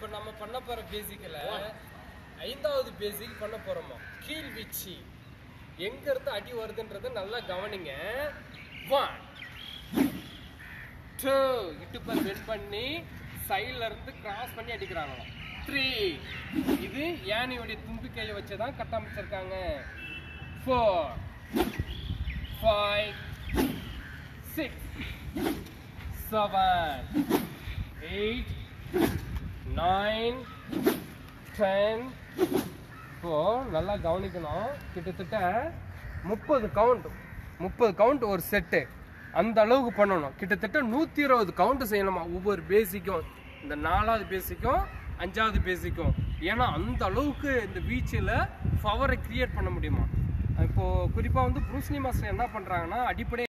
நம்ம பண்ண போற பேசிக்கல ஐந்தாவது பேசிக் பண்ண போறோமா கீழ் வீச்சு எங்க இருந்து அடி வருதுன்றத நல்லா கவனிங்க ஒன் டூ இடுப்பை பெண்ட் பண்ணி சைடுல இருந்து கிராஸ் பண்ணி அடிக்கிறாங்களாம் த்ரீ இது யானையுடைய தும்பிக்கையை வச்சு தான் கட்டமைச்சிருக்காங்க four five six seven eight nine ten இப்போ நல்லா கவனிக்கணும் கிட்டத்தட்ட முப்பது கவுண்ட் முப்பது கவுண்ட் ஒரு செட்டு அந்த அளவுக்கு பண்ணணும் கிட்டத்தட்ட நூற்றி இருபது கவுண்ட் செய்யணுமா ஒவ்வொரு பேசிக்கும் இந்த நாலாவது பேசிக்கும் அஞ்சாவது பேசிக்கும் ஏன்னா அந்த அளவுக்கு இந்த வீச்சில் பவரை கிரியேட் பண்ண முடியுமா இப்போ குறிப்பாக வந்து ப்ரூஸ்லி மாஸ்டர் என்ன பண்ணுறாங்கன்னா அடிப்படை